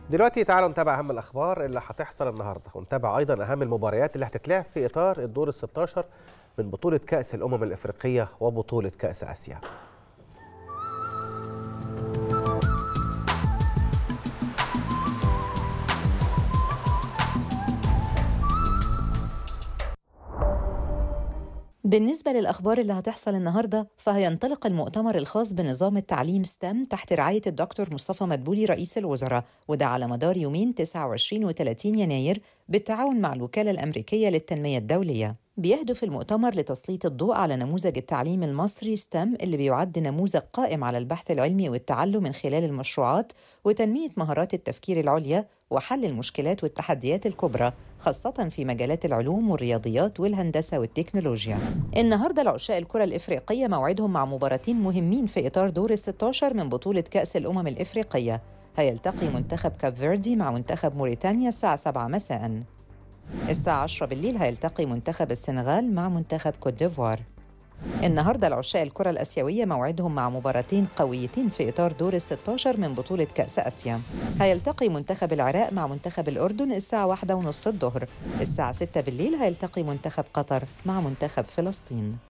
دلوقتي تعالوا نتابع اهم الاخبار اللي هتحصل النهارده ونتابع ايضا اهم المباريات اللي هتتلعب في اطار الدور ال 16 من بطوله كاس الامم الافريقيه وبطوله كاس اسيا بالنسبة للأخبار اللي هتحصل النهاردة فهينطلق المؤتمر الخاص بنظام التعليم ستام تحت رعاية الدكتور مصطفى مدبولي رئيس الوزراء وده على مدار يومين 29 و 30 يناير بالتعاون مع الوكالة الأمريكية للتنمية الدولية بيهدف المؤتمر لتسليط الضوء على نموذج التعليم المصري ستام اللي بيعد نموذج قائم على البحث العلمي والتعلم من خلال المشروعات وتنمية مهارات التفكير العليا وحل المشكلات والتحديات الكبرى خاصة في مجالات العلوم والرياضيات والهندسة والتكنولوجيا النهاردة العشاء الكرة الإفريقية موعدهم مع مباراتين مهمين في إطار دور ال 16 من بطولة كأس الأمم الإفريقية هيلتقي منتخب كاب فيردي مع منتخب موريتانيا الساعة 7 مساءً الساعة 10 بالليل هيلتقي منتخب السنغال مع منتخب كوت ديفوار النهارده العشاء الكرة الآسيوية موعدهم مع مباراتين قويتين في إطار دور ال 16 من بطولة كأس آسيا. هيلتقي منتخب العراق مع منتخب الأردن الساعة واحدة ونص الظهر. الساعة 6 بالليل هيلتقي منتخب قطر مع منتخب فلسطين.